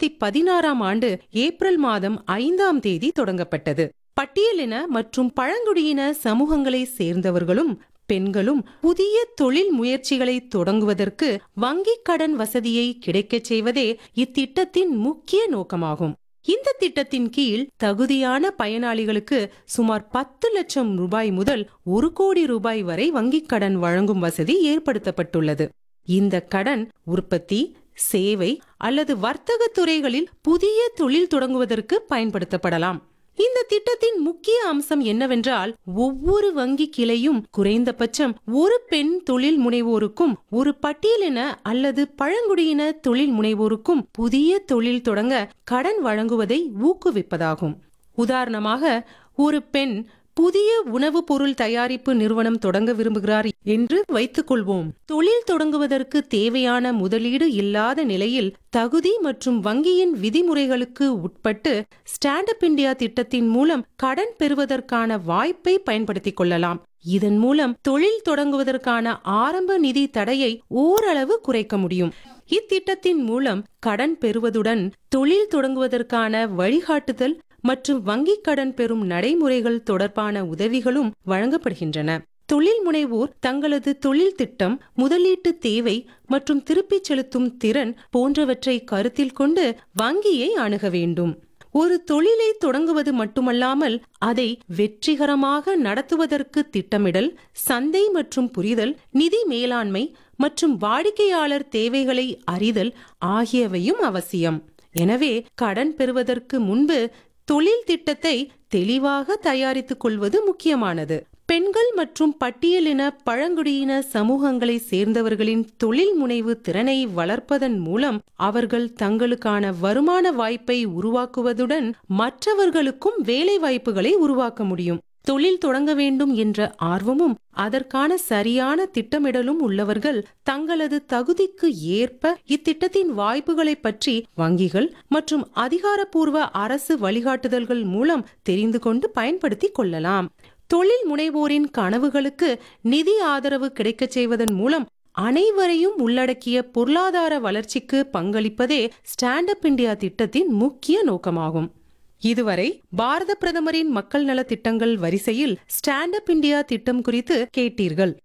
இரண்டாயிரத்தி பதினாறாம் ஆண்டு ஏப்ரல் மாதம் ஐந்தாம் தேதி தொடங்கப்பட்டது பட்டியலின மற்றும் பழங்குடியின சமூகங்களை சேர்ந்தவர்களும் பெண்களும் புதிய தொழில் முயற்சிகளை தொடங்குவதற்கு வங்கிக் கடன் வசதியை கிடைக்கச் செய்வதே இத்திட்டத்தின் முக்கிய நோக்கமாகும் இந்த திட்டத்தின் கீழ் தகுதியான பயனாளிகளுக்கு சுமார் பத்து லட்சம் ரூபாய் முதல் ஒரு கோடி ரூபாய் வரை வங்கிக் கடன் வழங்கும் வசதி ஏற்படுத்தப்பட்டுள்ளது இந்த கடன் உற்பத்தி சேவை அல்லது வர்த்தக துறைகளில் புதிய தொழில் தொடங்குவதற்கு பயன்படுத்தப்படலாம் இந்த திட்டத்தின் முக்கிய அம்சம் என்னவென்றால் ஒவ்வொரு வங்கி கிளையும் குறைந்தபட்சம் ஒரு பெண் தொழில் முனைவோருக்கும் ஒரு பட்டியலின அல்லது பழங்குடியின தொழில் முனைவோருக்கும் புதிய தொழில் தொடங்க கடன் வழங்குவதை ஊக்குவிப்பதாகும் உதாரணமாக ஒரு பெண் புதிய உணவுப் பொருள் தயாரிப்பு நிறுவனம் தொடங்க விரும்புகிறார் என்று வைத்துக் கொள்வோம் தொழில் தொடங்குவதற்கு தேவையான முதலீடு இல்லாத நிலையில் தகுதி மற்றும் வங்கியின் விதிமுறைகளுக்கு உட்பட்டு ஸ்டாண்ட் அப் இந்தியா திட்டத்தின் மூலம் கடன் பெறுவதற்கான வாய்ப்பை பயன்படுத்திக் கொள்ளலாம் இதன் மூலம் தொழில் தொடங்குவதற்கான ஆரம்ப நிதி தடையை ஓரளவு குறைக்க முடியும் இத்திட்டத்தின் மூலம் கடன் பெறுவதுடன் தொழில் தொடங்குவதற்கான வழிகாட்டுதல் மற்றும் வங்கிக் கடன் பெறும் நடைமுறைகள் தொடர்பான உதவிகளும் வழங்கப்படுகின்றன தொழில் முனைவோர் தங்களது தொழில் திட்டம் முதலீட்டு தேவை மற்றும் திருப்பிச் செலுத்தும் திறன் போன்றவற்றை கருத்தில் கொண்டு வங்கியை அணுக வேண்டும் ஒரு தொழிலை தொடங்குவது மட்டுமல்லாமல் அதை வெற்றிகரமாக நடத்துவதற்கு திட்டமிடல் சந்தை மற்றும் புரிதல் நிதி மேலாண்மை மற்றும் வாடிக்கையாளர் தேவைகளை அறிதல் ஆகியவையும் அவசியம் எனவே கடன் பெறுவதற்கு முன்பு தொழில் திட்டத்தை தெளிவாக தயாரித்துக் கொள்வது முக்கியமானது பெண்கள் மற்றும் பட்டியலின பழங்குடியின சமூகங்களை சேர்ந்தவர்களின் தொழில் முனைவு திறனை வளர்ப்பதன் மூலம் அவர்கள் தங்களுக்கான வருமான வாய்ப்பை உருவாக்குவதுடன் மற்றவர்களுக்கும் வேலை வாய்ப்புகளை உருவாக்க முடியும் தொழில் தொடங்க வேண்டும் என்ற ஆர்வமும் அதற்கான சரியான திட்டமிடலும் உள்ளவர்கள் தங்களது தகுதிக்கு ஏற்ப இத்திட்டத்தின் வாய்ப்புகளை பற்றி வங்கிகள் மற்றும் அதிகாரப்பூர்வ அரசு வழிகாட்டுதல்கள் மூலம் தெரிந்து கொண்டு பயன்படுத்திக் கொள்ளலாம் தொழில் முனைவோரின் கனவுகளுக்கு நிதி ஆதரவு கிடைக்கச் செய்வதன் மூலம் அனைவரையும் உள்ளடக்கிய பொருளாதார வளர்ச்சிக்கு பங்களிப்பதே ஸ்டாண்ட் அப் இந்தியா திட்டத்தின் முக்கிய நோக்கமாகும் இதுவரை பாரத பிரதமரின் மக்கள் நல திட்டங்கள் வரிசையில் ஸ்டாண்ட் அப் இந்தியா திட்டம் குறித்து கேட்டீர்கள்